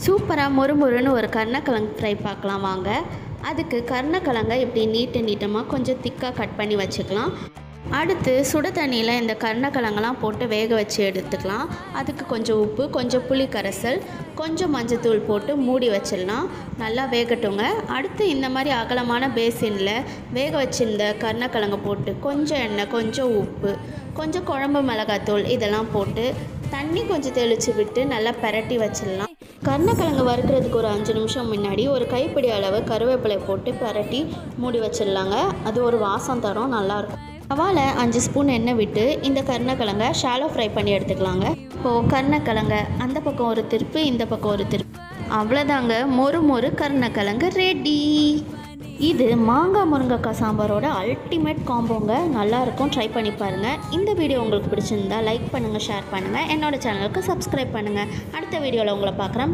சூப்பராக மொறுமொறுன்னு ஒரு கருணக்கிழங்கு ஃப்ரை பார்க்கலாம் வாங்க அதுக்கு கருணக்கிழங்கை இப்படி நீட்ட நீட்டமாக கொஞ்சம் திக்காக கட் பண்ணி வச்சுக்கலாம் அடுத்து சுட தண்ணியில் இந்த கருணக்கிழங்கெல்லாம் போட்டு வேக வச்சு எடுத்துக்கலாம் அதுக்கு கொஞ்சம் உப்பு கொஞ்சம் புளி கரைசல் கொஞ்சம் மஞ்சத்தூள் போட்டு மூடி வச்சிடலாம் நல்லா வேகட்டுங்க அடுத்து இந்த மாதிரி அகலமான பேசினில் வேக வச்சிருந்த கருணக்கிழங்கு போட்டு கொஞ்சம் எண்ணெய் கொஞ்சம் உப்பு கொஞ்சம் குழம்பு மிளகாத்தூள் இதெல்லாம் போட்டு தண்ணி கொஞ்சம் தெளித்து விட்டு நல்லா பிரட்டி வச்சிடலாம் கருணக்கிழங்கு வறுக்கிறதுக்கு ஒரு அஞ்சு நிமிஷம் முன்னாடி ஒரு கைப்பிடி அளவு கருவேப்பிலை போட்டு பிரட்டி மூடி வச்சிடலாங்க அது ஒரு வாசம் தரும் நல்லாயிருக்கும் தவாவில் அஞ்சு ஸ்பூன் எண்ணெய் விட்டு இந்த கருணக்கிழங்கை ஷாலோ ஃப்ரை பண்ணி எடுத்துக்கலாங்க இப்போது கருணக்கிழங்க அந்த பக்கம் ஒரு திருப்பு இந்த பக்கம் ஒரு திருப்பு அவ்வளோதாங்க மொறு மொறு கருணக்கிழங்கு ரெடி இது மாங்காய் முருங்கைக்காய் சாம்பாரோட அல்டிமேட் காம்போங்க நல்லாயிருக்கும் ட்ரை பண்ணி பாருங்கள் இந்த வீடியோ உங்களுக்கு பிடிச்சிருந்தா லைக் பண்ணுங்கள் ஷேர் பண்ணுங்கள் என்னோட சேனலுக்கு சப்ஸ்கிரைப் பண்ணுங்கள் அடுத்த வீடியோவில் உங்களை பார்க்குறேன்